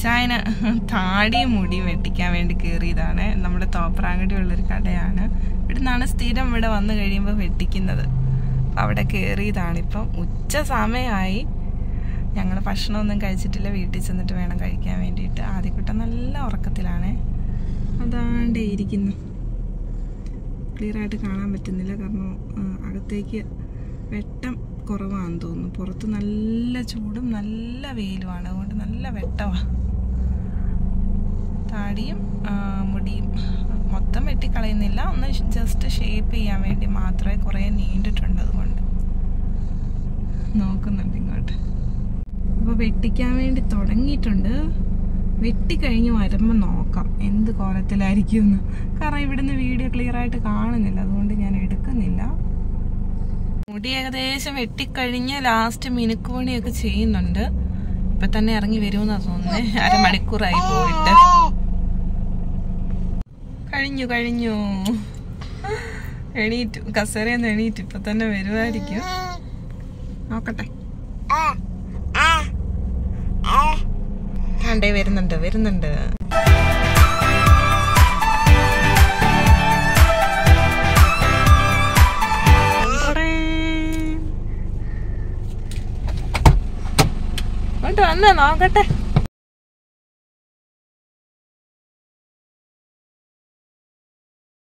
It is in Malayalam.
ഇച്ചായന് താടിയും മുടിയും വെട്ടിക്കാൻ വേണ്ടി കയറിയതാണ് നമ്മുടെ തോപ്രാങ്കടിയുള്ളൊരു കടയാണ് ഇവിടെ നിന്നാണ് സ്ഥിരം ഇവിടെ വന്നു കഴിയുമ്പോൾ വെട്ടിക്കുന്നത് അപ്പം അവിടെ കയറിയതാണ് ഇപ്പം ഉച്ച സമയമായി ഞങ്ങൾ ഭക്ഷണമൊന്നും കഴിച്ചിട്ടില്ല വീട്ടിൽ ചെന്നിട്ട് വേണം കഴിക്കാൻ വേണ്ടിയിട്ട് ആദ്യക്കുട്ട നല്ല ഉറക്കത്തിലാണ് അതാണ്ടേ ഇരിക്കുന്നു ക്ലിയർ ആയിട്ട് കാണാൻ പറ്റുന്നില്ല കാരണം ആ, അകത്തേക്ക് വെട്ടം കുറവാണെന്ന് തോന്നുന്നു പുറത്ത് നല്ല ചൂടും നല്ല വെയിലുമാണ് അതുകൊണ്ട് നല്ല വെട്ടമാണ് താടിയും ആ, മുടിയും മൊത്തം വെട്ടിക്കളയുന്നില്ല ഒന്ന് ജസ്റ്റ് ഷേപ്പ് ചെയ്യാൻ വേണ്ടി മാത്രമേ കുറേ നീണ്ടിട്ടുണ്ട് അതുകൊണ്ട് നോക്കുന്നുണ്ട് ഇങ്ങോട്ട് അപ്പോൾ വെട്ടിക്കാൻ വേണ്ടി തുടങ്ങിയിട്ടുണ്ട് വെട്ടിക്കഴിഞ്ഞ് വരുമ്പോൾ നോക്കാം എന്ത് കോലത്തിലായിരിക്കും എന്ന് കാരണം ഇവിടുന്ന് വീഡിയോ ക്ലിയർ ആയിട്ട് കാണുന്നില്ല അതുകൊണ്ട് ഞാൻ എടുക്കുന്നില്ല മുടി ഏകദേശം വെട്ടിക്കഴിഞ്ഞ് ലാസ്റ്റ് മിനുക്കുപണിയൊക്കെ ചെയ്യുന്നുണ്ട് ഇപ്പൊ തന്നെ ഇറങ്ങി വരുമെന്നാ തോന്നുന്നത് അരമണിക്കൂറായി പോയിട്ട് കഴിഞ്ഞു കഴിഞ്ഞു എണീറ്റു കസേരയെന്ന് എണീറ്റു ഇപ്പൊ തന്നെ വരുമായിരിക്കും നോക്കട്ടെ കണ്ടേ വരുന്നുണ്ട് വരുന്നുണ്ട് ഇങ്ങോട്ട് വന്നേ നോക്കട്ടെ